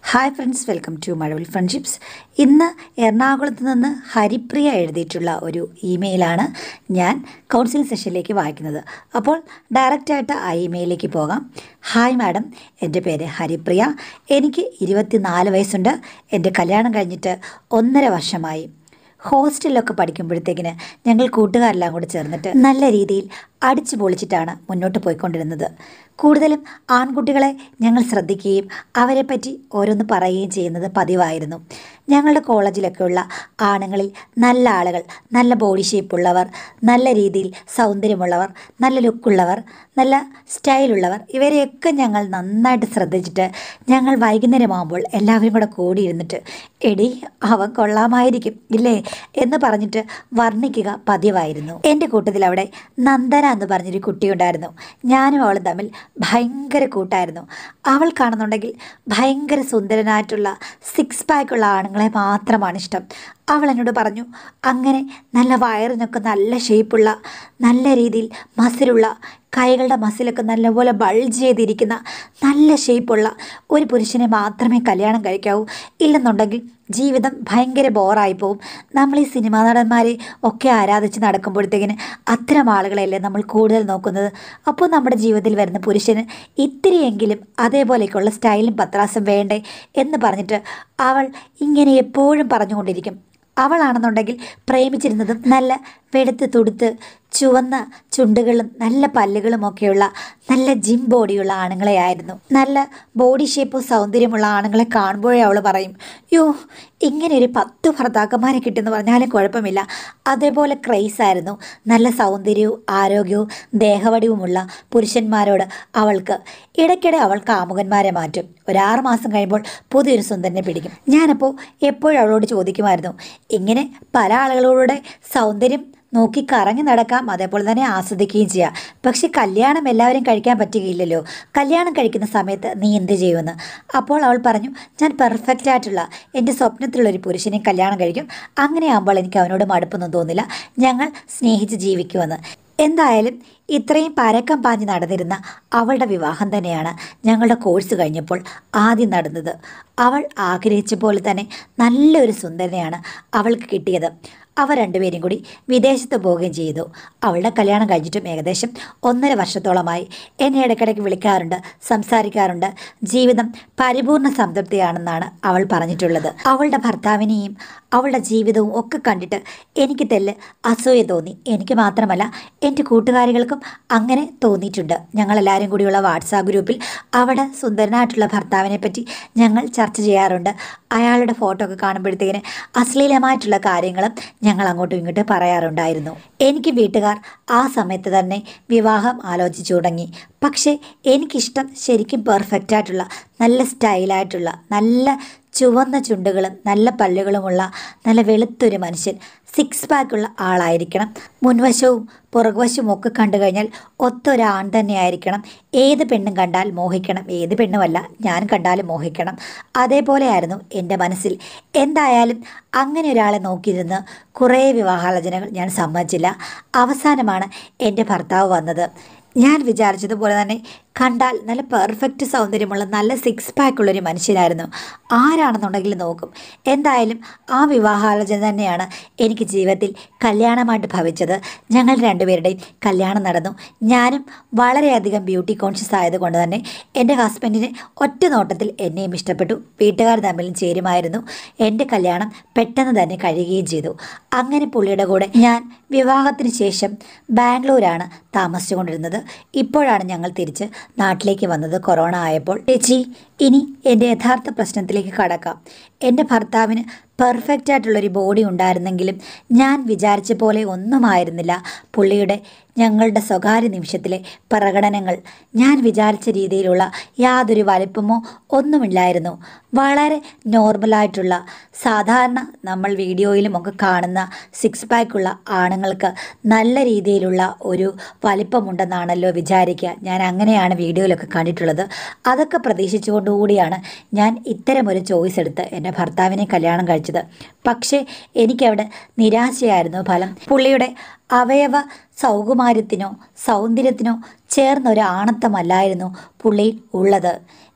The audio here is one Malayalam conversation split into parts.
hi friends welcome to Mazhavil friendships ഇന്ന് എറണാകുളത്ത് നിന്ന് ഹരിപ്രിയ എഴുതിയിട്ടുള്ള ഒരു ഇമെയിലാണ് ഞാൻ കൗൺസിലിംഗ് സെഷനിലേക്ക് വായിക്കുന്നത് അപ്പോൾ ഡയറക്റ്റായിട്ട് ആ ഇമെയിലേക്ക് പോകാം ഹായ് മാഡം എൻ്റെ പേര് ഹരിപ്രിയ എനിക്ക് ഇരുപത്തിനാല് വയസ്സുണ്ട് എൻ്റെ കല്യാണം കഴിഞ്ഞിട്ട് ഒന്നര വർഷമായി ഹോസ്റ്റലിലൊക്കെ പഠിക്കുമ്പോഴത്തേക്കിന് ഞങ്ങൾ കൂട്ടുകാരെല്ലാം കൂടി ചേർന്നിട്ട് നല്ല രീതിയിൽ അടിച്ചു പൊളിച്ചിട്ടാണ് മുന്നോട്ട് പോയിക്കൊണ്ടിരുന്നത് കൂടുതലും ആൺകുട്ടികളെ ഞങ്ങൾ ശ്രദ്ധിക്കുകയും അവരെപ്പറ്റി ഓരോന്ന് പറയുകയും ചെയ്യുന്നത് പതിവായിരുന്നു ഞങ്ങളുടെ കോളേജിലൊക്കെയുള്ള ആണുങ്ങളിൽ നല്ല ആളുകൾ നല്ല ബോഡി ഷേപ്പുള്ളവർ നല്ല രീതിയിൽ സൗന്ദര്യമുള്ളവർ നല്ല ലുക്കുള്ളവർ നല്ല സ്റ്റൈലുള്ളവർ ഇവരെയൊക്കെ ഞങ്ങൾ നന്നായിട്ട് ശ്രദ്ധിച്ചിട്ട് ഞങ്ങൾ വൈകുന്നേരമാകുമ്പോൾ എല്ലാവരും കൂടെ കൂടിയിരുന്നിട്ട് എടി അവൻ കൊള്ളാമായിരിക്കും ഇല്ലേ എന്ന് പറഞ്ഞിട്ട് വർണ്ണിക്കുക പതിവായിരുന്നു എൻ്റെ കൂട്ടത്തിൽ അവിടെ നന്ദന എന്ന് പറഞ്ഞൊരു കുട്ടിയുണ്ടായിരുന്നു ഞാനും അവളും തമ്മിൽ ഭയങ്കര കൂട്ടായിരുന്നു അവൾ കാണുന്നുണ്ടെങ്കിൽ ഭയങ്കര സുന്ദരനായിട്ടുള്ള സിക്സ് പാക്കുള്ള ആണുങ്ങളെ മാത്രമാണ് ഇഷ്ടം അവൾ എന്നോട് പറഞ്ഞു അങ്ങനെ നല്ല വയറിനൊക്കെ നല്ല ഷേപ്പുള്ള നല്ല രീതിയിൽ മസിലുള്ള കൈകളുടെ മസിലൊക്കെ നല്ലപോലെ ബൾജ് ചെയ്തിരിക്കുന്ന നല്ല ഷേപ്പുള്ള ഒരു പുരുഷനെ മാത്രമേ കല്യാണം കഴിക്കാവൂ ഇല്ലെന്നുണ്ടെങ്കിൽ ജീവിതം ഭയങ്കര ബോറായി പോവും നമ്മൾ ഈ സിനിമാ നടന്മാരെ ഒക്കെ ആരാധിച്ച് നടക്കുമ്പോഴത്തേക്കിന് അത്തരം ആളുകളെയല്ലേ നമ്മൾ കൂടുതൽ നോക്കുന്നത് അപ്പോൾ നമ്മുടെ ജീവിതത്തിൽ വരുന്ന പുരുഷന് ഇത്തിരിയെങ്കിലും അതേപോലെയൊക്കെയുള്ള സ്റ്റൈലും പത്രാസും വേണ്ടേ എന്ന് പറഞ്ഞിട്ട് അവൾ ഇങ്ങനെ എപ്പോഴും പറഞ്ഞുകൊണ്ടിരിക്കും അവളാണെന്നുണ്ടെങ്കിൽ പ്രേമിച്ചിരുന്നതും നല്ല വെളുത്ത് തുടുത്ത് ചുവന്ന ചുണ്ടുകളും നല്ല പല്ലുകളും ഒക്കെയുള്ള നല്ല ജിം ബോഡിയുള്ള ആണുങ്ങളെയായിരുന്നു നല്ല ബോഡി ഷേപ്പും സൗന്ദര്യമുള്ള ആണുങ്ങളെ കാണുമ്പോഴേ അവൾ പറയും യോ ഇങ്ങനെ ഒരു പത്ത് ഭർത്താക്കന്മാരെ കിട്ടുമെന്ന് പറഞ്ഞാലും കുഴപ്പമില്ല അതേപോലെ ക്രൈസ് ആയിരുന്നു നല്ല സൗന്ദര്യവും ആരോഗ്യവും ദേഹവടിവുമുള്ള പുരുഷന്മാരോട് അവൾക്ക് ഇടയ്ക്കിടെ അവൾ കാമുകന്മാരെ മാറ്റും ഒരാറ് മാസം കഴിയുമ്പോൾ പുതിയൊരു സുന്ദരനെ പിടിക്കും ഞാനപ്പോൾ എപ്പോഴും അവളോട് ചോദിക്കുമായിരുന്നു ഇങ്ങനെ പല ആളുകളോടെ സൗന്ദര്യം നോക്കി കറങ്ങി നടക്കാം അതേപോലെ തന്നെ ആസ്വദിക്കുകയും ചെയ്യാം പക്ഷെ കല്യാണം എല്ലാവരും കഴിക്കാൻ പറ്റുകയില്ലല്ലോ കല്യാണം കഴിക്കുന്ന സമയത്ത് നീ എന്ത് ചെയ്യുമെന്ന് അപ്പോൾ അവൾ പറഞ്ഞു ഞാൻ പെർഫെക്റ്റ് ആയിട്ടുള്ള എൻ്റെ സ്വപ്നത്തിലുള്ള ഒരു പുരുഷനെ കല്യാണം കഴിക്കും അങ്ങനെയാകുമ്പോൾ എനിക്ക് അവനോട് മടുപ്പൊന്നും തോന്നില്ല ഞങ്ങൾ സ്നേഹിച്ച് ജീവിക്കുമെന്ന് എന്തായാലും ഇത്രയും പരക്കം പാഞ്ഞ് നടന്നിരുന്ന അവളുടെ വിവാഹം തന്നെയാണ് ഞങ്ങളുടെ കോഴ്സ് കഴിഞ്ഞപ്പോൾ ആദ്യം നടന്നത് അവൾ ആഗ്രഹിച്ച പോലെ തന്നെ നല്ലൊരു സുന്ദരനെയാണ് അവൾക്ക് കിട്ടിയത് അവർ രണ്ടുപേരും കൂടി വിദേശത്ത് പോവുകയും ചെയ്തു അവളുടെ കല്യാണം കഴിഞ്ഞിട്ടും ഏകദേശം ഒന്നര വർഷത്തോളമായി എന്നെ ഇടയ്ക്കിടയ്ക്ക് വിളിക്കാറുണ്ട് സംസാരിക്കാറുണ്ട് ജീവിതം പരിപൂർണ സംതൃപ്തിയാണെന്നാണ് അവൾ പറഞ്ഞിട്ടുള്ളത് അവളുടെ ഭർത്താവിനെയും അവളുടെ ജീവിതവും ഒക്കെ കണ്ടിട്ട് എനിക്ക് തെല്ല് അസൂയ തോന്നി എനിക്ക് മാത്രമല്ല എൻ്റെ കൂട്ടുകാരികൾക്കും അങ്ങനെ തോന്നിയിട്ടുണ്ട് ഞങ്ങളെല്ലാവരും കൂടിയുള്ള വാട്സാപ്പ് ഗ്രൂപ്പിൽ അവിടെ സുന്ദരനായിട്ടുള്ള ഭർത്താവിനെ പറ്റി ഞങ്ങൾ ചർച്ച ചെയ്യാറുണ്ട് അയാളുടെ ഫോട്ടോ ഒക്കെ കാണുമ്പോഴത്തേക്കിന് അശ്ലീലമായിട്ടുള്ള കാര്യങ്ങളും ഞങ്ങൾ അങ്ങോട്ടും ഇങ്ങോട്ടും പറയാറുണ്ടായിരുന്നു എനിക്ക് വീട്ടുകാർ ആ സമയത്ത് തന്നെ വിവാഹം ആലോചിച്ചു തുടങ്ങി പക്ഷേ എനിക്കിഷ്ടം ശരിക്കും പെർഫെക്റ്റ് ആയിട്ടുള്ള നല്ല സ്റ്റൈലായിട്ടുള്ള നല്ല ചുവന്ന ചുണ്ടുകളും നല്ല പല്ലുകളുമുള്ള നല്ല വെളുത്തൊരു മനുഷ്യൻ സിക്സ് പാക്കുള്ള ആളായിരിക്കണം മുൻവശവും പുറകുവശവും ഒക്കെ കണ്ടു കഴിഞ്ഞാൽ ഒത്തൊരാൺ തന്നെ ആയിരിക്കണം ഏത് പെണ്ണും കണ്ടാൽ മോഹിക്കണം ഏത് പെണ്ണുമല്ല ഞാൻ കണ്ടാലും മോഹിക്കണം അതേപോലെയായിരുന്നു എൻ്റെ മനസ്സിൽ എന്തായാലും അങ്ങനെ ഒരാളെ നോക്കിയിരുന്ന് കുറേ വിവാഹാലോചനകൾ ഞാൻ സമ്മതിച്ചില്ല അവസാനമാണ് എൻ്റെ ഭർത്താവ് വന്നത് ഞാൻ വിചാരിച്ചതുപോലെ തന്നെ കണ്ടാൽ നല്ല പെർഫെക്റ്റ് സൗന്ദര്യമുള്ള നല്ല സിക്സ് പാക്കുള്ളൊരു മനുഷ്യനായിരുന്നു ആരാണെന്നുണ്ടെങ്കിൽ നോക്കും എന്തായാലും ആ വിവാഹാലോചന തന്നെയാണ് എനിക്ക് ജീവിതത്തിൽ കല്യാണമായിട്ട് ഭവിച്ചത് ഞങ്ങൾ രണ്ടുപേരുടെയും കല്യാണം നടന്നു ഞാനും വളരെയധികം ബ്യൂട്ടി കോൺഷ്യസ് ആയതുകൊണ്ട് തന്നെ എൻ്റെ ഹസ്ബൻഡിന് ഒറ്റ നോട്ടത്തിൽ എന്നെയും ഇഷ്ടപ്പെട്ടു വീട്ടുകാർ തമ്മിലും ചേരുമായിരുന്നു എൻ്റെ കല്യാണം പെട്ടെന്ന് തന്നെ കഴിയുകയും ചെയ്തു അങ്ങനെ പുള്ളിയുടെ കൂടെ ഞാൻ വിവാഹത്തിന് ശേഷം ബാംഗ്ലൂരാണ് താമസിച്ചുകൊണ്ടിരുന്നത് ഇപ്പോഴാണ് ഞങ്ങൾ തിരിച്ച് നാട്ടിലേക്ക് വന്നത് കൊറോണ ആയപ്പോൾ ചേച്ചി ഇനി എൻ്റെ യഥാർത്ഥ പ്രശ്നത്തിലേക്ക് കടക്കാം എൻ്റെ ഭർത്താവിന് പെർഫെക്റ്റ് ആയിട്ടുള്ളൊരു ബോഡി ഉണ്ടായിരുന്നെങ്കിലും ഞാൻ വിചാരിച്ച പോലെ ഒന്നുമായിരുന്നില്ല പുള്ളിയുടെ ഞങ്ങളുടെ സ്വകാര്യ നിമിഷത്തിലെ പ്രകടനങ്ങൾ ഞാൻ വിചാരിച്ച രീതിയിലുള്ള യാതൊരു വലിപ്പമോ ഒന്നുമില്ലായിരുന്നു വളരെ നോർമലായിട്ടുള്ള സാധാരണ നമ്മൾ വീഡിയോയിലും ഒക്കെ കാണുന്ന സിക്സ് പാക്കുള്ള ആണുങ്ങൾക്ക് നല്ല രീതിയിലുള്ള ഒരു വലിപ്പമുണ്ടെന്നാണല്ലോ വിചാരിക്കുക ഞാൻ അങ്ങനെയാണ് വീഡിയോയിലൊക്കെ കണ്ടിട്ടുള്ളത് അതൊക്കെ പ്രതീക്ഷിച്ചുകൊണ്ടുകൂടിയാണ് ഞാൻ ഇത്തരമൊരു ചോയ്സ് എടുത്ത് എൻ്റെ ഭർത്താവിനെ കല്യാണം കഴിച്ചത് പക്ഷേ എനിക്കവിടെ നിരാശയായിരുന്നു ഫലം പുള്ളിയുടെ അവയവ സൗകുമാര്യത്തിനോ സൗന്ദര്യത്തിനോ ചേർന്നൊരു ആണത്തമല്ലായിരുന്നു പുള്ളിയിൽ ഉള്ളത്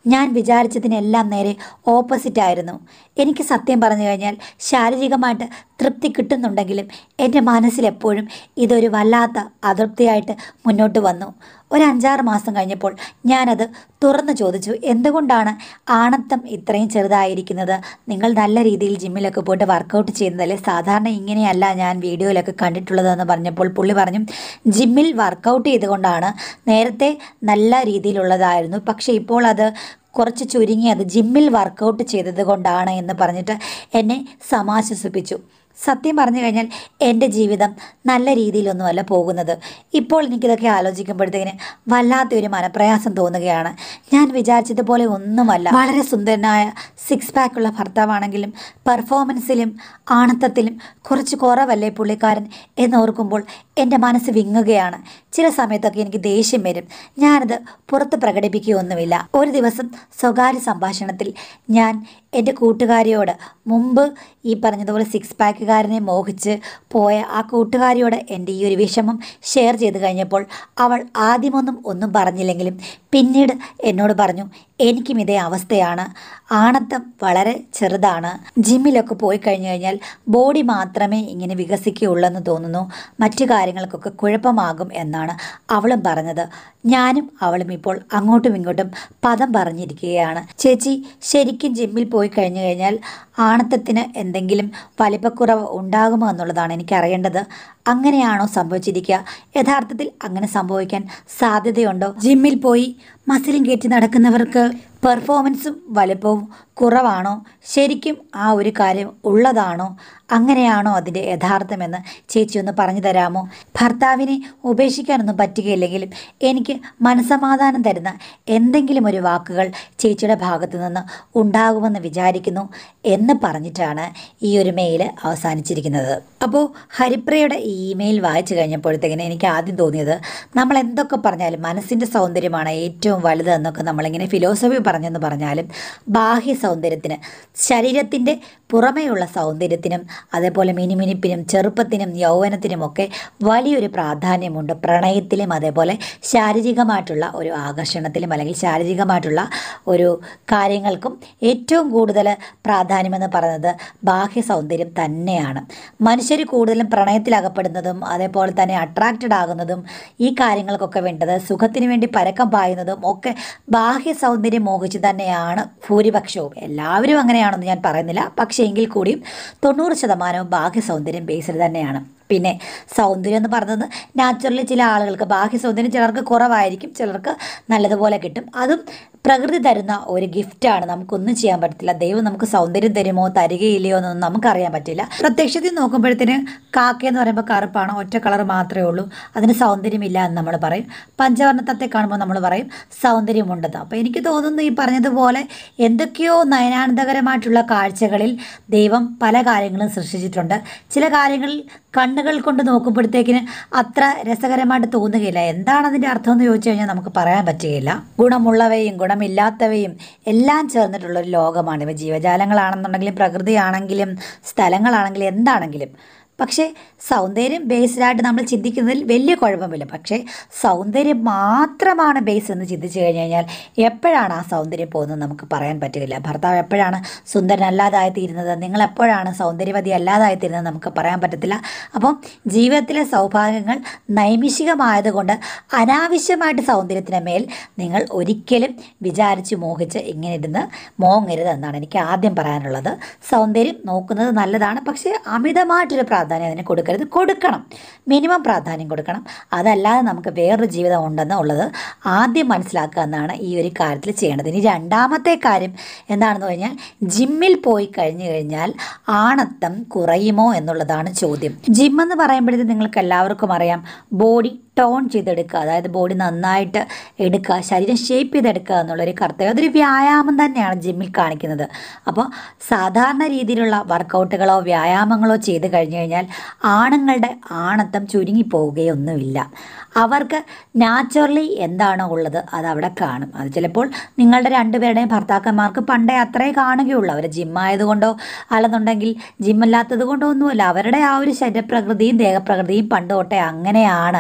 ഞാൻ വിചാരിച്ചതിനെല്ലാം നേരെ ഓപ്പോസിറ്റ് ആയിരുന്നു എനിക്ക് സത്യം പറഞ്ഞു കഴിഞ്ഞാൽ ശാരീരികമായിട്ട് തൃപ്തി കിട്ടുന്നുണ്ടെങ്കിലും എൻ്റെ മനസ്സിലെപ്പോഴും ഇതൊരു വല്ലാത്ത അതൃപ്തിയായിട്ട് മുന്നോട്ട് വന്നു ഒരു അഞ്ചാറ് മാസം കഴിഞ്ഞപ്പോൾ ഞാനത് തുറന്നു ചോദിച്ചു എന്തുകൊണ്ടാണ് ആണത്തം ഇത്രയും ചെറുതായിരിക്കുന്നത് നിങ്ങൾ നല്ല രീതിയിൽ ജിമ്മിലൊക്കെ പോയിട്ട് വർക്കൗട്ട് ചെയ്യുന്നതല്ലേ സാധാരണ ഇങ്ങനെയല്ല ഞാൻ വീഡിയോയിലൊക്കെ കണ്ടിട്ടുള്ളതെന്ന് പറഞ്ഞപ്പോൾ പുള്ളി പറഞ്ഞു ജിമ്മിൽ വർക്കൗട്ട് ചെയ്തുകൊണ്ടാണ് നേരത്തെ നല്ല രീതിയിലുള്ളതായിരുന്നു പക്ഷേ ഇപ്പോൾ അത് കുറച്ച് ചുരുങ്ങി അത് ജിമ്മിൽ വർക്കൗട്ട് ചെയ്തത് കൊണ്ടാണ് എന്ന് പറഞ്ഞിട്ട് എന്നെ സമാശ്വസിപ്പിച്ചു സത്യം പറഞ്ഞു കഴിഞ്ഞാൽ എൻ്റെ ജീവിതം നല്ല രീതിയിലൊന്നുമല്ല പോകുന്നത് ഇപ്പോൾ എനിക്കിതൊക്കെ ആലോചിക്കുമ്പോഴത്തേക്കിന് വല്ലാത്തൊരു മനപ്രയാസം തോന്നുകയാണ് ഞാൻ വിചാരിച്ചതുപോലെ ഒന്നുമല്ല വളരെ സുന്ദരനായ സിക്സ് പാക്കുള്ള ഭർത്താവാണെങ്കിലും പെർഫോമൻസിലും ആണത്തത്തിലും കുറച്ച് കുറവല്ലേ പുള്ളിക്കാരൻ എന്നോർക്കുമ്പോൾ എൻ്റെ മനസ്സ് വിങ്ങുകയാണ് ചില സമയത്തൊക്കെ എനിക്ക് ദേഷ്യം വരും ഞാനത് പുറത്ത് പ്രകടിപ്പിക്കുകയൊന്നുമില്ല ഒരു ദിവസം സ്വകാര്യ സംഭാഷണത്തിൽ ഞാൻ എൻ്റെ കൂട്ടുകാരിയോട് മുമ്പ് ഈ പറഞ്ഞതുപോലെ സിക്സ് പാക്കുകാരനെ മോഹിച്ച് പോയ ആ കൂട്ടുകാരിയോട് എൻ്റെ ഈ ഒരു വിഷമം ഷെയർ ചെയ്ത് കഴിഞ്ഞപ്പോൾ അവൾ ആദ്യമൊന്നും ഒന്നും പറഞ്ഞില്ലെങ്കിലും പിന്നീട് എന്നോട് പറഞ്ഞു എനിക്കും ഇതേ അവസ്ഥയാണ് ആണത്തം വളരെ ചെറുതാണ് ജിമ്മിലൊക്കെ പോയി കഴിഞ്ഞു കഴിഞ്ഞാൽ ബോഡി മാത്രമേ ഇങ്ങനെ വികസിക്കുകയുള്ളെന്ന് തോന്നുന്നു മറ്റു കാര്യങ്ങൾക്കൊക്കെ കുഴപ്പമാകും എന്നാണ് അവളും പറഞ്ഞത് ഞാനും അവളും ഇപ്പോൾ അങ്ങോട്ടും ഇങ്ങോട്ടും പദം പറഞ്ഞിരിക്കുകയാണ് ചേച്ചി ശരിക്കും ജിമ്മിൽ പോയി കഴിഞ്ഞു കഴിഞ്ഞാൽ ആണത്തത്തിന് എന്തെങ്കിലും വലിപ്പക്കുറവ് ഉണ്ടാകുമോ എന്നുള്ളതാണ് എനിക്കറിയേണ്ടത് അങ്ങനെയാണോ സംഭവിച്ചിരിക്കുക യഥാർത്ഥത്തിൽ അങ്ങനെ സംഭവിക്കാൻ സാധ്യതയുണ്ടോ ജിമ്മിൽ പോയി മസിലും കയറ്റി നടക്കുന്നവർക്ക് പെർഫോമൻസും വലുപ്പവും കുറവാണോ ശരിക്കും ആ ഒരു കാര്യം ഉള്ളതാണോ അങ്ങനെയാണോ അതിൻ്റെ യഥാർത്ഥമെന്ന് ചേച്ചി ഒന്ന് പറഞ്ഞു തരാമോ ഭർത്താവിനെ ഉപേക്ഷിക്കാനൊന്നും പറ്റുകയില്ലെങ്കിലും എനിക്ക് മനസമാധാനം തരുന്ന എന്തെങ്കിലും ഒരു വാക്കുകൾ ചേച്ചിയുടെ ഭാഗത്തു നിന്ന് ഉണ്ടാകുമെന്ന് വിചാരിക്കുന്നു എന്ന് പറഞ്ഞിട്ടാണ് ഈ ഒരു മെയിൽ അവസാനിച്ചിരിക്കുന്നത് അപ്പോൾ ഹരിപ്രയുടെ ഈ ഇമെയിൽ വായിച്ചു കഴിഞ്ഞപ്പോഴത്തേക്കിന് എനിക്ക് ആദ്യം തോന്നിയത് നമ്മൾ എന്തൊക്കെ പറഞ്ഞാലും മനസ്സിൻ്റെ സൗന്ദര്യമാണ് ഏറ്റവും വലുത് എന്നൊക്കെ നമ്മളിങ്ങനെ ഫിലോസഫി പറഞ്ഞെന്ന് പറഞ്ഞാലും ബാഹ്യ സൗന്ദര്യത്തിന് ശരീരത്തിൻ്റെ പുറമേയുള്ള സൗന്ദര്യത്തിനും അതേപോലെ മിനിമിനിപ്പിനും ചെറുപ്പത്തിനും യൗവനത്തിനുമൊക്കെ വലിയൊരു പ്രാധാന്യമുണ്ട് പ്രണയത്തിലും അതേപോലെ ശാരീരികമായിട്ടുള്ള ഒരു ആകർഷണത്തിലും അല്ലെങ്കിൽ ശാരീരികമായിട്ടുള്ള ഒരു കാര്യങ്ങൾക്കും ഏറ്റവും കൂടുതൽ പ്രാധാന്യമെന്ന് പറയുന്നത് ബാഹ്യ സൗന്ദര്യം തന്നെയാണ് മനുഷ്യർ കൂടുതലും പ്രണയത്തിലകപ്പെടുന്നതും അതേപോലെ തന്നെ അട്രാക്റ്റഡ് ആകുന്നതും ഈ കാര്യങ്ങൾക്കൊക്കെ വേണ്ടത് സുഖത്തിന് വേണ്ടി പരക്കം പായുന്നതും ഒക്കെ ബാഹ്യ സൗന്ദര്യം മോഹിച്ച് തന്നെയാണ് ഭൂരിപക്ഷവും എല്ലാവരും അങ്ങനെയാണെന്ന് ഞാൻ പറയുന്നില്ല പക്ഷേ എങ്കിൽ കൂടിയും തൊണ്ണൂറ് ശതമാനവും ബാഹ്യ സൗന്ദര്യം ബേസിൽ തന്നെയാണ് പിന്നെ സൗന്ദര്യം എന്ന് പറയുന്നത് നാച്ചുറലി ചില ആളുകൾക്ക് ബാഹ്യ സൗന്ദര്യം ചിലർക്ക് കുറവായിരിക്കും ചിലർക്ക് നല്ലതുപോലെ കിട്ടും അതും പ്രകൃതി തരുന്ന ഒരു ഗിഫ്റ്റാണ് നമുക്കൊന്നും ചെയ്യാൻ പറ്റത്തില്ല ദൈവം നമുക്ക് സൗന്ദര്യം തരുമോ തരികയില്ലയോ എന്നൊന്നും നമുക്കറിയാൻ പറ്റില്ല പ്രത്യക്ഷത്തിൽ നോക്കുമ്പോഴത്തേന് കാക്ക എന്ന് പറയുമ്പോൾ കറുപ്പാണ് ഒറ്റ കളർ മാത്രമേ ഉള്ളൂ അതിന് സൗന്ദര്യമില്ല എന്ന് നമ്മൾ പറയും പഞ്ചവർണ്ണത്തെ കാണുമ്പോൾ നമ്മൾ പറയും സൗന്ദര്യമുണ്ടെന്ന് അപ്പോൾ എനിക്ക് തോന്നുന്നു ഈ പറഞ്ഞതുപോലെ എന്തൊക്കെയോ നയനാനന്ദകരമായിട്ടുള്ള കാഴ്ചകളിൽ ദൈവം പല കാര്യങ്ങളും സൃഷ്ടിച്ചിട്ടുണ്ട് ചില കാര്യങ്ങളിൽ കണ്ണുകൾ കൊണ്ട് നോക്കുമ്പോഴത്തേക്കിന് അത്ര രസകരമായിട്ട് തോന്നുകയില്ല എന്താണ് അതിൻ്റെ അർത്ഥം എന്ന് ചോദിച്ചു കഴിഞ്ഞാൽ നമുക്ക് പറയാൻ പറ്റുകയില്ല ഗുണമുള്ളവയും ഗുണമില്ലാത്തവയും എല്ലാം ചേർന്നിട്ടുള്ള ഒരു ലോകമാണ് ഇവ ജീവജാലങ്ങളാണെന്നുണ്ടെങ്കിലും പ്രകൃതിയാണെങ്കിലും സ്ഥലങ്ങളാണെങ്കിലും എന്താണെങ്കിലും പക്ഷേ സൗന്ദര്യം ബേസ്ഡായിട്ട് നമ്മൾ ചിന്തിക്കുന്നതിൽ വലിയ കുഴപ്പമില്ല പക്ഷേ സൗന്ദര്യം മാത്രമാണ് ബേസ് എന്ന് ചിന്തിച്ചു കഴിഞ്ഞ് കഴിഞ്ഞാൽ എപ്പോഴാണ് ആ സൗന്ദര്യം പോകുന്നത് നമുക്ക് പറയാൻ പറ്റുകയില്ല ഭർത്താവ് എപ്പോഴാണ് സുന്ദരനല്ലാതായി തീരുന്നത് നിങ്ങൾ എപ്പോഴാണ് സൗന്ദര്യവതി അല്ലാതായി തീരുന്നത് നമുക്ക് പറയാൻ പറ്റത്തില്ല അപ്പം ജീവിതത്തിലെ സൗഭാഗ്യങ്ങൾ നൈമിഷികമായതുകൊണ്ട് അനാവശ്യമായിട്ട് സൗന്ദര്യത്തിന് മേൽ നിങ്ങൾ ഒരിക്കലും വിചാരിച്ച് മോഹിച്ച് ഇങ്ങനെ ഇരുന്ന് മോങ്ങരുത് എന്നാണ് എനിക്ക് ആദ്യം പറയാനുള്ളത് സൗന്ദര്യം നോക്കുന്നത് നല്ലതാണ് പക്ഷേ അമിതമായിട്ടൊരു പ്രാധാന്യം അതിന് കൊടുക്കരുത് കൊടുക്കണം മിനിമം പ്രാധാന്യം കൊടുക്കണം അതല്ലാതെ നമുക്ക് വേറൊരു ജീവിതം ഉണ്ടെന്ന് ഉള്ളത് ആദ്യം മനസ്സിലാക്കുക എന്നാണ് ഈ ഒരു കാര്യത്തിൽ ചെയ്യേണ്ടത് ഇനി രണ്ടാമത്തെ കാര്യം എന്താണെന്ന് കഴിഞ്ഞാൽ ജിമ്മിൽ പോയി കഴിഞ്ഞു കഴിഞ്ഞാൽ ആണത്തം കുറയുമോ എന്നുള്ളതാണ് ചോദ്യം ജിം എന്ന് പറയുമ്പോഴത്തേക്ക് നിങ്ങൾക്ക് എല്ലാവർക്കും അറിയാം ബോഡി ടോൺ ചെയ്തെടുക്കുക അതായത് ബോഡി നന്നായിട്ട് എടുക്കുക ശരീരം ഷേപ്പ് ചെയ്തെടുക്കുക എന്നുള്ളൊരു കർത്തവ്യം അതൊരു വ്യായാമം തന്നെയാണ് ജിമ്മിൽ കാണിക്കുന്നത് അപ്പോൾ സാധാരണ രീതിയിലുള്ള വർക്കൗട്ടുകളോ വ്യായാമങ്ങളോ ചെയ്ത് കഴിഞ്ഞു കഴിഞ്ഞാൽ ആണുങ്ങളുടെ ആണത്തം ചുരുങ്ങിപ്പോവുകയൊന്നുമില്ല അവർക്ക് നാച്ചുറലി എന്താണോ ഉള്ളത് അത് അവിടെ കാണും അത് ചിലപ്പോൾ നിങ്ങളുടെ രണ്ടുപേരുടെയും ഭർത്താക്കന്മാർക്ക് പണ്ടേ അത്രേ കാണുകയുള്ളൂ അവർ ജിമ്മായതുകൊണ്ടോ അല്ലെന്നുണ്ടെങ്കിൽ ജിമ്മല്ലാത്തത് കൊണ്ടോ ഒന്നുമല്ല അവരുടെ ആ ഒരു ശരീരപ്രകൃതിയും ദേഹപ്രകൃതിയും പണ്ട് തൊട്ടേ അങ്ങനെയാണ്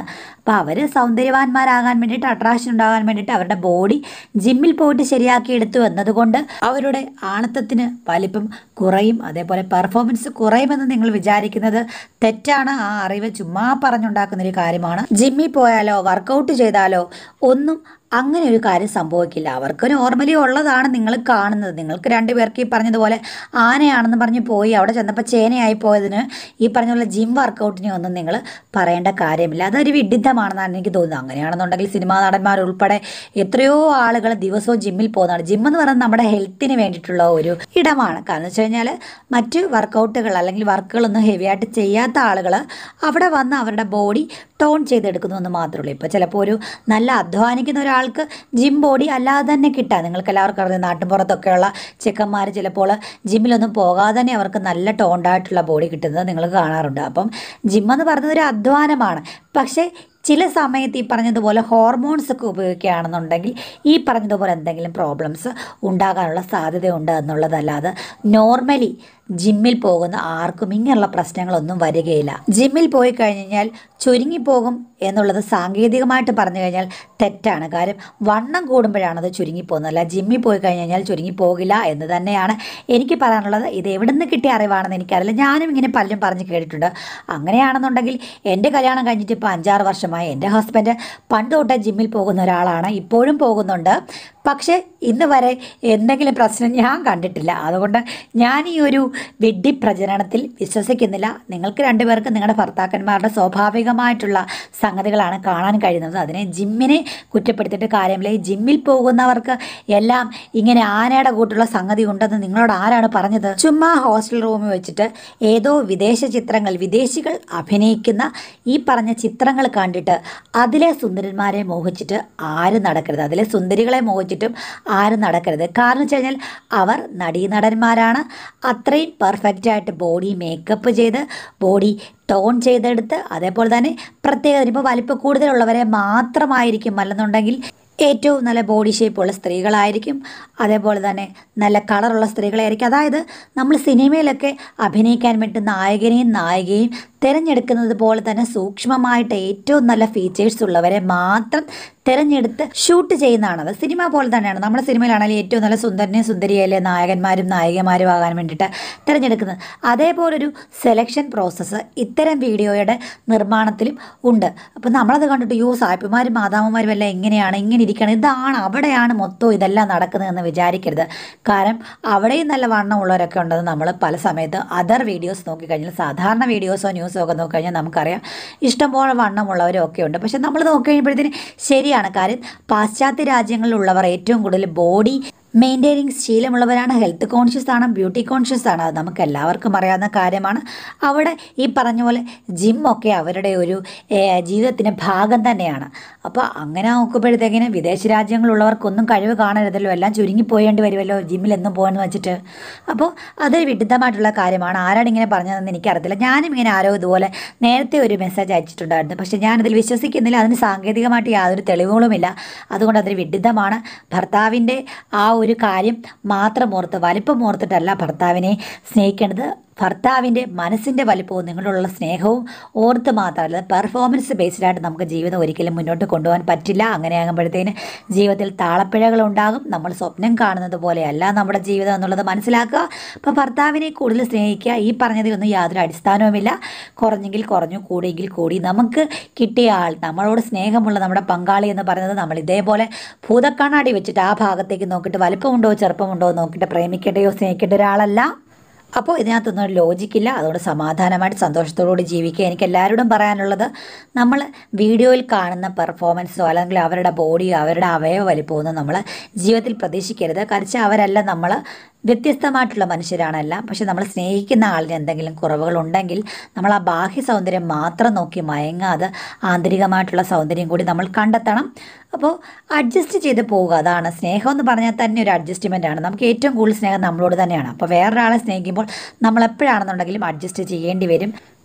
അപ്പോൾ അവർ സൗന്ദര്യവാന്മാരാകാൻ വേണ്ടിയിട്ട് അട്രാക്ഷൻ ഉണ്ടാകാൻ വേണ്ടിയിട്ട് അവരുടെ ബോഡി ജിമ്മിൽ പോയിട്ട് ശരിയാക്കി എടുത്തു എന്നതുകൊണ്ട് അവരുടെ ആണത്തത്തിന് വലിപ്പം കുറയും അതേപോലെ പെർഫോമൻസ് കുറയുമെന്ന് നിങ്ങൾ വിചാരിക്കുന്നത് തെറ്റാണ് ആ അറിവ് ചുമ്മാ പറഞ്ഞുണ്ടാക്കുന്ന ഒരു കാര്യമാണ് ജിമ്മിൽ പോയാലോ വർക്കൗട്ട് ചെയ്താലോ ഒന്നും അങ്ങനെ ഒരു കാര്യം സംഭവിക്കില്ല അവർക്ക് നോർമലി ഉള്ളതാണ് നിങ്ങൾ കാണുന്നത് നിങ്ങൾക്ക് രണ്ടുപേർക്ക് ഈ പറഞ്ഞതുപോലെ ആനയാണെന്ന് പറഞ്ഞ് പോയി അവിടെ ചെന്നപ്പോൾ ചേനയായി പോയതിന് ഈ പറഞ്ഞ പോലെ ജിം വർക്കൗട്ടിനെ ഒന്നും നിങ്ങൾ പറയേണ്ട കാര്യമില്ല അതൊരു വിഡിത്തമാണെന്നാണ് എനിക്ക് തോന്നുന്നത് അങ്ങനെയാണെന്നുണ്ടെങ്കിൽ സിനിമാ നടന്മാർ ഉൾപ്പെടെ എത്രയോ ആളുകൾ ദിവസവും ജിമ്മിൽ പോകുന്നതാണ് ജിം എന്ന് പറയുന്നത് നമ്മുടെ ഹെൽത്തിന് വേണ്ടിയിട്ടുള്ള ഒരു ഇടമാണ് കാരണം വെച്ച് കഴിഞ്ഞാൽ മറ്റ് വർക്കൗട്ടുകൾ അല്ലെങ്കിൽ വർക്കുകളൊന്നും ഹെവി ആയിട്ട് ചെയ്യാത്ത ആളുകൾ അവിടെ വന്ന് അവരുടെ ബോഡി ടോൺ ചെയ്തെടുക്കുന്നു എന്ന് മാത്രമേ ഉള്ളൂ ഇപ്പോൾ ചിലപ്പോൾ ഒരു നല്ല അധ്വാനിക്കുന്ന ഒരാൾക്ക് ജിം ബോഡി അല്ലാതെ തന്നെ കിട്ടാം നിങ്ങൾക്ക് എല്ലാവർക്കും അറിയാം നാട്ടിൻപുറത്തൊക്കെയുള്ള ചെക്കന്മാർ ചിലപ്പോൾ ജിമ്മിലൊന്നും പോകാതെ തന്നെ അവർക്ക് നല്ല ടോണ്ടായിട്ടുള്ള ബോഡി കിട്ടുന്നത് നിങ്ങൾ കാണാറുണ്ട് അപ്പം ജിം എന്ന് പറയുന്നത് ഒരു അധ്വാനമാണ് പക്ഷേ ചില സമയത്ത് ഈ പറഞ്ഞതുപോലെ ഹോർമോൺസ് ഒക്കെ ഉപയോഗിക്കുകയാണെന്നുണ്ടെങ്കിൽ ഈ പറഞ്ഞതുപോലെ എന്തെങ്കിലും പ്രോബ്ലംസ് ഉണ്ടാകാനുള്ള സാധ്യതയുണ്ട് എന്നുള്ളതല്ലാതെ നോർമലി ജിമ്മിൽ പോകുന്ന ആർക്കും ഇങ്ങനെയുള്ള പ്രശ്നങ്ങളൊന്നും വരികയില്ല ജിമ്മിൽ പോയി കഴിഞ്ഞാൽ ചുരുങ്ങിപ്പോകും എന്നുള്ളത് സാങ്കേതികമായിട്ട് പറഞ്ഞു കഴിഞ്ഞാൽ തെറ്റാണ് കാര്യം വണ്ണം കൂടുമ്പോഴാണ് അത് ചുരുങ്ങിപ്പോകുന്നത് അല്ല ജിമ്മിൽ പോയി കഴിഞ്ഞാൽ ചുരുങ്ങിപ്പോകില്ല എന്ന് തന്നെയാണ് എനിക്ക് പറയാനുള്ളത് ഇത് എവിടെ നിന്ന് കിട്ടിയ അറിവാണെന്ന് എനിക്കറിയില്ല ഞാനും ഇങ്ങനെ പലരും പറഞ്ഞ് കേട്ടിട്ടുണ്ട് അങ്ങനെയാണെന്നുണ്ടെങ്കിൽ എൻ്റെ കല്യാണം കഴിഞ്ഞിട്ട് ഇപ്പോൾ അഞ്ചാറ് വർഷമായി എൻ്റെ ഹസ്ബൻഡ് പണ്ട് തൊട്ടേ ജിമ്മിൽ പോകുന്ന ഒരാളാണ് ഇപ്പോഴും പോകുന്നുണ്ട് പക്ഷേ ഇന്ന് വരെ എന്തെങ്കിലും പ്രശ്നം ഞാൻ കണ്ടിട്ടില്ല അതുകൊണ്ട് ഞാൻ ഈ ഒരു വിഡ്ഢി പ്രചരണത്തിൽ വിശ്വസിക്കുന്നില്ല നിങ്ങൾക്ക് രണ്ടുപേർക്ക് നിങ്ങളുടെ ഭർത്താക്കന്മാരുടെ സ്വാഭാവികമായിട്ടുള്ള സംഗതികളാണ് കാണാൻ കഴിയുന്നത് അതിനെ ജിമ്മിനെ കുറ്റപ്പെടുത്തിയിട്ട് കാര്യമില്ല ഈ ജിമ്മിൽ പോകുന്നവർക്ക് എല്ലാം ഇങ്ങനെ ആനയുടെ കൂട്ടുള്ള സംഗതി ഉണ്ടെന്ന് നിങ്ങളോട് ആരാണ് പറഞ്ഞത് ചുമ്മാ ഹോസ്റ്റൽ റൂമിൽ വെച്ചിട്ട് ഏതോ വിദേശ ചിത്രങ്ങൾ വിദേശികൾ അഭിനയിക്കുന്ന ഈ പറഞ്ഞ ചിത്രങ്ങൾ കണ്ടിട്ട് അതിലെ സുന്ദരന്മാരെ മോഹിച്ചിട്ട് ആരും നടക്കരുത് അതിലെ സുന്ദരികളെ മോഹിച്ചിട്ടും ആരും നടക്കരുത് കാരണം വെച്ച് കഴിഞ്ഞാൽ അവർ നടീനടന്മാരാണ് അത്രയും പെർഫെക്റ്റ് ആയിട്ട് ബോഡി മേക്കപ്പ് ചെയ്ത് ബോഡി ടോൺ ചെയ്തെടുത്ത് അതേപോലെ തന്നെ പ്രത്യേകത ഇപ്പോൾ വലിപ്പം കൂടുതലുള്ളവരെ മാത്രമായിരിക്കും അല്ലെന്നുണ്ടെങ്കിൽ ഏറ്റവും നല്ല ബോഡി ഷേപ്പുള്ള സ്ത്രീകളായിരിക്കും അതേപോലെ തന്നെ നല്ല കളറുള്ള സ്ത്രീകളായിരിക്കും അതായത് നമ്മൾ സിനിമയിലൊക്കെ അഭിനയിക്കാൻ വേണ്ടി നായകനെയും നായികയും തിരഞ്ഞെടുക്കുന്നത് പോലെ തന്നെ സൂക്ഷ്മമായിട്ട് ഏറ്റവും നല്ല ഫീച്ചേഴ്സ് ഉള്ളവരെ മാത്രം തിരഞ്ഞെടുത്ത് ഷൂട്ട് ചെയ്യുന്നതാണ് അത് സിനിമ പോലെ തന്നെയാണ് നമ്മുടെ സിനിമയിലാണെങ്കിൽ ഏറ്റവും നല്ല സുന്ദരനെയും സുന്ദരിയല്ലേ നായകന്മാരും നായികമാരും ആകാൻ വേണ്ടിയിട്ട് തിരഞ്ഞെടുക്കുന്നത് അതേപോലൊരു സെലക്ഷൻ പ്രോസസ്സ് ഇത്തരം വീഡിയോയുടെ നിർമ്മാണത്തിലും ഉണ്ട് അപ്പോൾ നമ്മളത് കണ്ടിട്ട് യോ സായിപ്പുമാരും മാതാമ്മമാരും എല്ലാം എങ്ങനെയാണ് ഇങ്ങനെ ഇരിക്കണം ഇതാണ് അവിടെയാണ് മൊത്തം ഇതെല്ലാം നടക്കുന്നതെന്ന് വിചാരിക്കരുത് കാരണം അവിടെയും നല്ല വണ്ണമുള്ളവരൊക്കെ ഉണ്ടെന്ന് നമ്മൾ പല സമയത്ത് അതർ വീഡിയോസ് നോക്കിക്കഴിഞ്ഞാൽ സാധാരണ വീഡിയോസോ ന്യൂസോ ഒക്കെ നോക്കിക്കഴിഞ്ഞാൽ നമുക്കറിയാം ഇഷ്ടംപോലെ വണ്ണമുള്ളവരും ഒക്കെ ഉണ്ട് പക്ഷെ നമ്മൾ നോക്കി കഴിയുമ്പോഴത്തേന് ശരിയാണ് കാര്യം പാശ്ചാത്യ രാജ്യങ്ങളിലുള്ളവർ ഏറ്റവും കൂടുതൽ ബോഡി മെയിൻറ്റെയിനിങ് ശീലമുള്ളവരാണ് ഹെൽത്ത് കോൺഷ്യസ് ആണ് ബ്യൂട്ടി കോൺഷ്യസ് ആണ് അത് നമുക്ക് എല്ലാവർക്കും അറിയാവുന്ന കാര്യമാണ് അവിടെ ഈ പറഞ്ഞ പോലെ ജിമ്മൊക്കെ അവരുടെ ഒരു ഏഹ്, ജീവിതത്തിൻ്റെ ഭാഗം തന്നെയാണ് അപ്പോൾ അങ്ങനെ നോക്കുമ്പോഴത്തേക്കിന് വിദേശ രാജ്യങ്ങളിലുള്ളവർക്കൊന്നും കഴിവ് കാണരുതല്ലോ എല്ലാം ചുരുങ്ങിപ്പോയേണ്ടി വരുമല്ലോ ജിമ്മിൽ എന്നും പോയെന്ന് വെച്ചിട്ട് അപ്പോൾ അതൊരു വിഡിത്തമായിട്ടുള്ള കാര്യമാണ് ആരാണ് ഇങ്ങനെ പറഞ്ഞതെന്ന് എനിക്കറിയത്തില്ല ഞാനും ഇങ്ങനെ ആരോ ഇതുപോലെ നേരത്തെ ഒരു മെസ്സേജ് അയച്ചിട്ടുണ്ടായിരുന്നു പക്ഷേ ഞാനതിൽ വിശ്വസിക്കുന്നില്ല അതിന് സാങ്കേതികമായിട്ട് യാതൊരു തെളിവുകളുമില്ല അതുകൊണ്ട് അതൊരു വിഡിത്തമാണ് ഭർത്താവിൻ്റെ ആ ഒരു കാര്യം മാത്രം ഓർത്ത് വലിപ്പം ഓർത്തിട്ടല്ല ഭർത്താവിനെ സ്നേഹിക്കേണ്ടത് ഭർത്താവിൻ്റെ മനസ്സിൻ്റെ വലിപ്പവും നിങ്ങളോടുള്ള സ്നേഹവും ഓർത്ത് മാത്രമല്ല പെർഫോമൻസ് ബേസ്ഡ് ആയിട്ട് നമുക്ക് ജീവിതം ഒരിക്കലും മുന്നോട്ട് കൊണ്ടുപോകാൻ പറ്റില്ല അങ്ങനെയാകുമ്പോഴത്തേന് ജീവിതത്തിൽ താളപ്പിഴകൾ ഉണ്ടാകും നമ്മൾ സ്വപ്നം കാണുന്നത് പോലെയല്ല നമ്മുടെ ജീവിതം എന്നുള്ളത് മനസ്സിലാക്കുക അപ്പോൾ ഭർത്താവിനെ കൂടുതൽ സ്നേഹിക്കുക ഈ പറഞ്ഞതിലൊന്നും യാതൊരു അടിസ്ഥാനവുമില്ല കുറഞ്ഞെങ്കിൽ കുറഞ്ഞു കൂടിയെങ്കിൽ കൂടി നമുക്ക് കിട്ടിയ ആൾ നമ്മളോട് സ്നേഹമുള്ള നമ്മുടെ പങ്കാളി എന്ന് പറയുന്നത് നമ്മൾ ഇതേപോലെ ഭൂതക്കണ്ണാടി വെച്ചിട്ട് ആ ഭാഗത്തേക്ക് നോക്കിയിട്ട് വലിപ്പമുണ്ടോ ചെറുപ്പമുണ്ടോ എന്ന് നോക്കിയിട്ട് പ്രേമിക്കേണ്ടയോ സ്നേഹിക്കേണ്ട ഒരാളല്ല അപ്പോൾ ഇതിനകത്തൊന്നും ഒരു ലോജിക്കില്ല അതുകൊണ്ട് സമാധാനമായിട്ട് സന്തോഷത്തോടുകൂടി ജീവിക്കുക എനിക്ക് എല്ലാവരോടും പറയാനുള്ളത് നമ്മൾ വീഡിയോയിൽ കാണുന്ന പെർഫോമൻസോ അല്ലെങ്കിൽ അവരുടെ ബോഡിയോ അവരുടെ അവയവ വലിപ്പമൊന്നും നമ്മൾ ജീവിതത്തിൽ പ്രതീക്ഷിക്കരുത് കാരണം അവരല്ല നമ്മൾ വ്യത്യസ്തമായിട്ടുള്ള മനുഷ്യരാണെല്ലാം പക്ഷെ നമ്മൾ സ്നേഹിക്കുന്ന ആളിന് എന്തെങ്കിലും കുറവുകളുണ്ടെങ്കിൽ നമ്മൾ ആ ബാഹ്യ സൗന്ദര്യം മാത്രം നോക്കി മയങ്ങാതെ ആന്തരികമായിട്ടുള്ള സൗന്ദര്യം കൂടി നമ്മൾ കണ്ടെത്തണം അപ്പോൾ അഡ്ജസ്റ്റ് ചെയ്ത് പോവുക അതാണ് സ്നേഹം എന്ന് പറഞ്ഞാൽ തന്നെ ഒരു അഡ്ജസ്റ്റ്മെൻ്റ് ആണ് നമുക്ക് ഏറ്റവും കൂടുതൽ സ്നേഹം നമ്മളോട് തന്നെയാണ് അപ്പോൾ വേറൊരാളെ സ്നേഹിക്കുമ്പോൾ നമ്മൾ എപ്പോഴാണെന്നുണ്ടെങ്കിലും അഡ്ജസ്റ്റ് ചെയ്യേണ്ടി വരും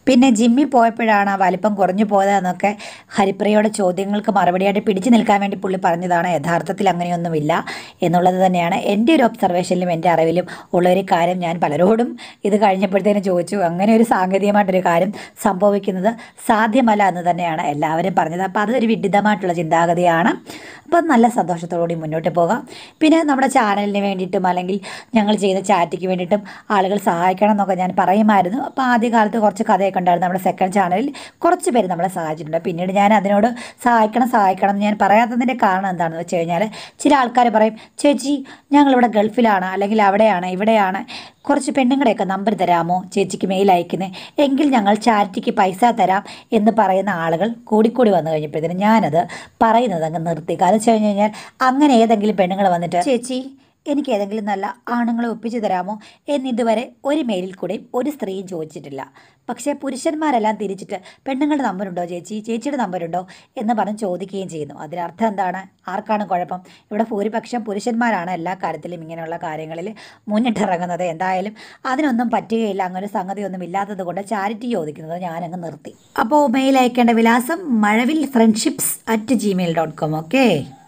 പിന്നെ ജിമ്മിൽ പോയപ്പോഴാണ് ആ വലിപ്പം കുറഞ്ഞു പോയതെന്നൊക്കെ ഹരിപ്രിയയുടെ ചോദ്യങ്ങൾക്ക് മറുപടിയായിട്ട് പിടിച്ചു നിൽക്കാൻ വേണ്ടി പുള്ളി പറഞ്ഞതാണ് യഥാർത്ഥത്തിൽ അങ്ങനെയൊന്നുമില്ല എന്നുള്ളത് തന്നെയാണ് എൻ്റെ ഒരു ഒബ്സർവേഷനിലും എൻ്റെ അറിവിലും ഉള്ളൊരു കാര്യം ഞാൻ പലരോടും ഇത് കഴിഞ്ഞപ്പോഴത്തേനും ചോദിച്ചു അങ്ങനെ ഒരു സാങ്കേതികമായിട്ടൊരു കാര്യം സംഭവിക്കുന്നത് സാധ്യമല്ല എന്ന് തന്നെയാണ് എല്ലാവരും പറഞ്ഞത് അപ്പോൾ അതൊരു വിഡിതമായിട്ടുള്ള ചിന്താഗതിയാണ് അപ്പോൾ നല്ല സന്തോഷത്തോടുകൂടി മുന്നോട്ട് പോകാം പിന്നെ നമ്മുടെ ചാനലിന് വേണ്ടിയിട്ടും അല്ലെങ്കിൽ ഞങ്ങൾ ചെയ്യുന്ന ചാറ്റിക്ക് വേണ്ടിയിട്ടും ആളുകൾ സഹായിക്കണം എന്നൊക്കെ ഞാൻ പറയുമായിരുന്നു അപ്പോൾ ആദ്യകാലത്ത് കുറച്ച് കഥയൊക്കെ ഉണ്ടായിരുന്നു നമ്മുടെ സെക്കൻഡ് ചാനലിൽ കുറച്ച് പേര് നമ്മളെ സഹായിച്ചിട്ടുണ്ട് പിന്നീട് ഞാൻ അതിനോട് സഹായിക്കണം സഹായിക്കണം എന്ന് ഞാൻ പറയാത്തതിൻ്റെ കാരണം എന്താണെന്ന് വെച്ച് കഴിഞ്ഞാൽ ചില ആൾക്കാർ പറയും ചേച്ചി ഞങ്ങളിവിടെ ഗൾഫിലാണ് അല്ലെങ്കിൽ അവിടെയാണ് ഇവിടെയാണ് കുറച്ച് പെണ്ണുങ്ങളുടെയൊക്കെ നമ്പർ തരാമോ ചേച്ചിക്ക് മെയിൽ അയക്കുന്നത് എങ്കിൽ ഞങ്ങൾ ചാരിറ്റിക്ക് പൈസ തരാം എന്ന് പറയുന്ന ആളുകൾ കൂടിക്കൂടി വന്നു കഴിഞ്ഞപ്പോഴത്തേനും ഞാനത് പറയുന്നത് അങ്ങ് നിർത്തി കാരണം വെച്ച് കഴിഞ്ഞ് കഴിഞ്ഞാൽ അങ്ങനെ ഏതെങ്കിലും പെണ്ണുങ്ങൾ വന്നിട്ട് ചേച്ചി എനിക്ക് ഏതെങ്കിലും നല്ല ആണുങ്ങളെ ഒപ്പിച്ചു തരാമോ എന്നിതുവരെ ഒരു മെയിലിൽ കൂടെയും ഒരു സ്ത്രീയും ചോദിച്ചിട്ടില്ല പക്ഷേ പുരുഷന്മാരെല്ലാം തിരിച്ചിട്ട് പെണ്ണുങ്ങളുടെ നമ്പറുണ്ടോ ചേച്ചി ചേച്ചിയുടെ നമ്പറുണ്ടോ എന്ന് പറഞ്ഞ് ചോദിക്കുകയും ചെയ്യുന്നു അതിനർത്ഥം എന്താണ് ആർക്കാണ് കുഴപ്പം ഇവിടെ ഭൂരിപക്ഷം പുരുഷന്മാരാണ് എല്ലാ കാര്യത്തിലും ഇങ്ങനെയുള്ള കാര്യങ്ങളിൽ മുന്നിട്ടിറങ്ങുന്നത് എന്തായാലും അതിനൊന്നും പറ്റുകയില്ല അങ്ങനെ ഒരു സംഗതിയൊന്നും ഇല്ലാത്തത് കൊണ്ട് ചാരിറ്റി ചോദിക്കുന്നത് ഞാനങ്ങ് നിർത്തി അപ്പോൾ മെയിൽ അയക്കേണ്ട വിലാസം Mazhavil friendships at gmail dot com okay